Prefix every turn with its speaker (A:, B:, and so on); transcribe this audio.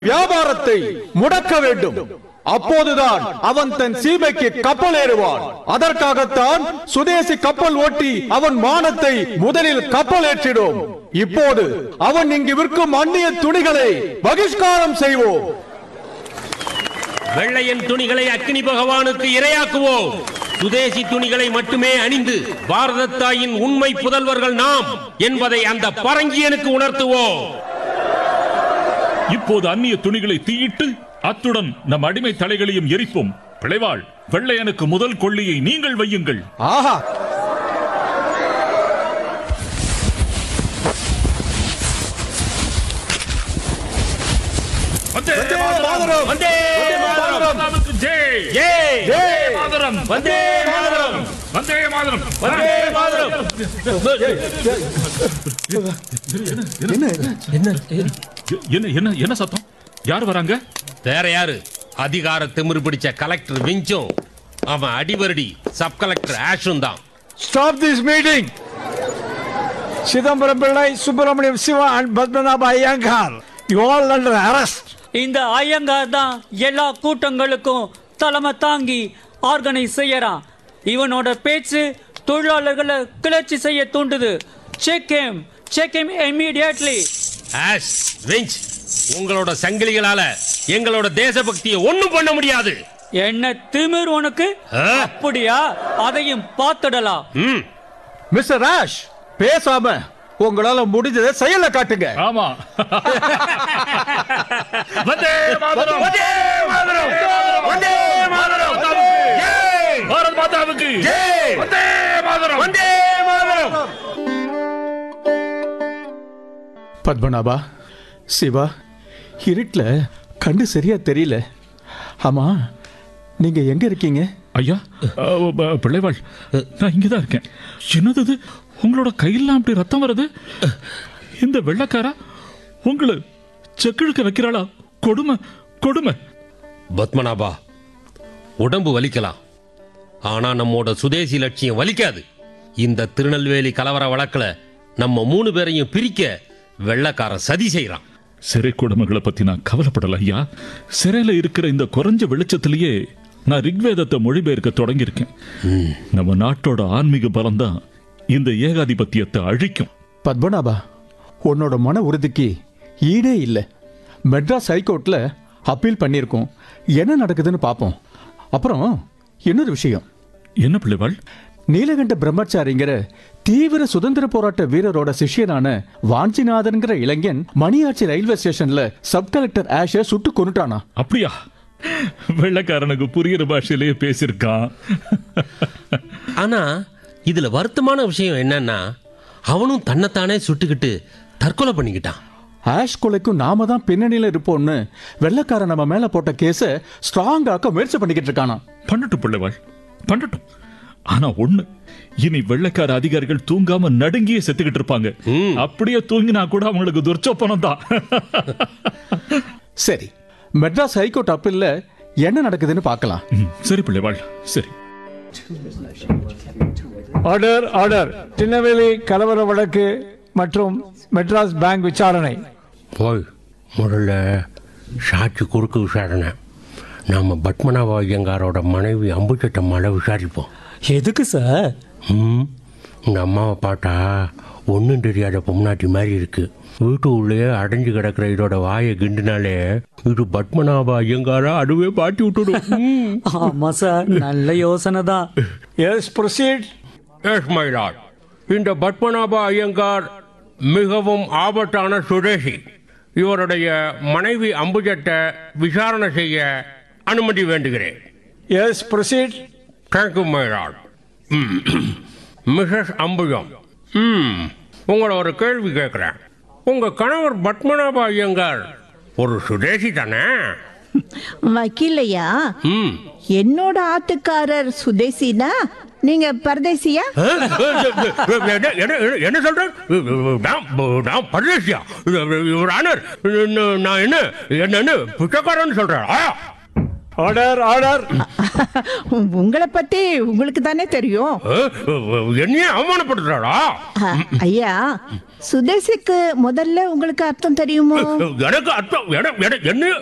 A: வியாபாரத்தை முடக்க வேண்டும் அப்போதுதான் அவன் தன் சீமைக்கு கப்பல் ஏறுவான் அதற்காகத்தான் சுதேசி கப்பல் ஓட்டி அவன் மானத்தை முதலில் கப்பல் ஏற்றிடும் இப்போது அவன் இங்கு விற்கும் அந்நிய துணிகளை பகிஷ்காரம் செய்வோம்
B: வெள்ளையன் துணிகளை அக்னி பகவானுக்கு இரையாக்குவோம் சுதேசி துணிகளை மட்டுமே அணிந்து பாரத தாயின் உண்மை புதல்வர்கள் நாம் என்பதை அந்த பரங்கியனுக்கு உணர்த்துவோம்
C: இப்போது அந்நிய துணிகளை தீயிட்டு அத்துடன் நம் அடிமை தலைகளையும் எரிப்போம் பிழைவாள் வெள்ளையனுக்கு முதல் கொள்ளியை நீங்கள் வையுங்கள்
A: ஆஹா
C: வந்தே
A: மாதரம்!
B: வந்தே மாதரம்!
C: மாதரம்க்கு ஜெய்!
B: ஏய்!
C: வந்தே மாதரம்!
B: வந்தே மாதரம்!
C: வந்தே மாதரம்!
B: வந்தே மாதரம்!
C: என்ன என்ன என்ன சத்தம் யார் வராங்க
B: வேற யாரு அதிகார திமிரு பிடிச்ச கலெக்டர் விஞ்சும் அவன் அடிவருடி சப் கலெக்டர் ஆஷும் தான்
D: Stop this meeting! Chidambaram Pillai, Subramaniam Siva and Padmanabha Iyengar, you all under arrest.
E: இந்த ஐயங்கார் தான் எல்லா கூட்டங்களுக்கும் தலைமை தாங்கி ஆர்கனைஸ் செய்யறான் இவனோட பேச்சு தொழிலாளர்களை கிளர்ச்சி செய்ய தூண்டுது check him check him immediately
B: Ashe Winch உங்களோட சங்கிலிகளால எங்களோட தேசபக்தியை ஒண்ணும் பண்ண முடியாது
E: என்ன திமிர் உனக்கு
B: ஆ?
E: அப்படியா அதையும் பார்த்துடலாம்
B: ம்
A: மிஸ்டர் ராஷ் பேசாம உங்களால முடிஞ்சதை செயல காட்டுங்க
C: ஆமா வந்தே மாதரம்!
B: வந்தே மாதரம்! வந்தே மாதரம்! ஏய்!
C: பாரத் மாதாவுக்கு
B: ஏய்!
C: வந்தே மாதரம்!
B: வந்தே மாதரம்!
A: பத்மநாபா சிவா இருட்டுல கண்டு சரியா தெரியல ஆமா நீங்க எங்க இருக்கீங்க
C: ஐயா அஹ், ப- பிள்ளைவாள் நான் இங்கதான் இருக்கேன் என்னது இது உங்களோட கையெல்லாம் அப்படி ரத்தம் வருது இந்த வெள்ளக்காரா உங்களை செக்கிழுக்க வைக்கிறாளா கொடுமை கொடுமை
B: பத்மநாபா உடம்பு வலிக்கலாம் ஆனா நம்மோட சுதேசி லட்சியம் வலிக்காது இந்த திருநெல்வேலி கலவர வழக்குல நம்ம மூணு பேரையும் பிரிக்க வெள்ளக்காரன் சதி செய்றான்
C: சிறை கொடுமைகளை பத்தி நான் கவலைப்படல ஐயா சிறையில இருக்கிற இந்த குறைஞ்ச வெளிச்சத்திலேயே நான் ரிக்வேதத்தை மொழிபெயர்க்க தொடங்கியிருக்கேன் நம்ம நாட்டோட ஆன்மீக பலம்தான் இந்த ஏகாதிபத்தியத்தை அழிக்கும்
A: பத்மநாபா உன்னோட மன உறுதிக்கு ஈடே இல்லை மெட்ராஸ் ஹைகோர்ட்ல அப்பீல் பண்ணியிருக்கோம் என்ன நடக்குதுன்னு பார்ப்போம் அப்புறம் இன்னொரு விஷயம்
C: என்ன பிள்ளைவாள்
A: நீலகண்ட பிரம்மச்சாரிங்கிற தீவிர சுதந்திர போராட்ட வீரரோட சிஷ்யனான வாஞ்சிநாதன்கிற இளைஞன் மணியாச்சி ரயில்வே ஸ்டேஷன்ல சப் கலெக்டர் ஆஷை சுட்டு கொன்னுட்டானா
C: அப்படியா வெள்ளைக்காரனுக்கு புரியுற பாஷையிலேயே பேசியிருக்கான்
B: ஆனா இதுல வருத்தமான விஷயம் என்னன்னா அவனும் தன்னைத்தானே சுட்டுக்கிட்டு தற்கொலை பண்ணிக்கிட்டான்
A: ஆஷ் கொலைக்கும் நாம தான் பின்னணியில இருப்போம்னு வெள்ளக்காரன் நம்ம மேல போட்ட கேஸ ஸ்ட்ராங் ஆக்க முயற்சி பண்ணிக்கிட்டு இருக்கானா
C: பண்ணட்டும் பிள்ளைவாள் பண்ணட்டும் ஆனா ஒண்ணு இனி வெள்ளைக்கார அதிகாரிகள் தூங்காம நடுங்கியே செத்துக்கிட்டு இருப்பாங்க அப்படியே தூங்கினா கூட அவங்களுக்கு துர்ச்சொப்பனம் தான்
A: சரி மெட்ராஸ் ஹைகோர்ட் அப்பீல்ல என்ன நடக்குதுன்னு பார்க்கலாம்
C: ம், சரி பிள்ளைவாள் சரி
D: ஆர்டர் ஆர்டர் திருநெல்வேலி கலவர வழக்கு மற்றும் மெட்ராஸ் பேங்க் விசாரணை
B: போய் முதல்ல சாட்சி குறுக்கு விசாரணை நாம பத்மநாப ஐயங்காரோட மனைவி அம்புச்சட்டம்மாவை விசாரிப்போம்
E: எதுக்கு சார்
B: ம் இந்த அம்மாவை பார்த்தா ஒன்றும் தெரியாத பொம்னாட்டி மாதிரி இருக்கு வீட்டு உள்ளே அடைஞ்சு கிடக்கிற இதோட வாயை கிண்டினாலே இது பத்மநாப ஐயங்காரா அதுவே பாட்டி விட்டுடும் ம்.
E: ஆமா சார் நல்ல யோசனை தான்
D: yes proceed
B: yes my lord இந்த பத்மநாப ஐயங்கார் மிகவும் ஆபத்தான சுதேசி இவருடைய மனைவி அம்புஜத்தை விசாரணை செய்ய அனுமதி வேண்டுகிறேன்
D: yes proceed
B: thank you my lord Mrs Ambujam ம் உங்களை ஒரு கேள்வி கேட்குறேன் உங்க கணவர் பத்மநாப ஐயங்கார் ஒரு சுதேசி தானே
F: வக்கீலையா
B: ம்
F: என்னோட ஆத்துக்காரர் சுதேசினா நீங்க பரதேசியா
B: என்ன- என்ன என்ன சொல்றேன் நான் நான் பரதேசியா ஒரு ஆனர் நான் என்ன என்னன்னு பிச்சைக்காரன்னு சொல்றேன் ஆ
D: ஆர்டர் ஆர்டர்
F: உங்களை பத்தி உங்களுக்கு தானே தெரியும்
B: என்னையே அவமானப்படுத்துறாளா
F: அ, ஐயா சுதேசிக்கு முதல்ல உங்களுக்கு அர்த்தம் தெரியுமோ
B: எனக்கு அர்த்தம் என- என- என்ன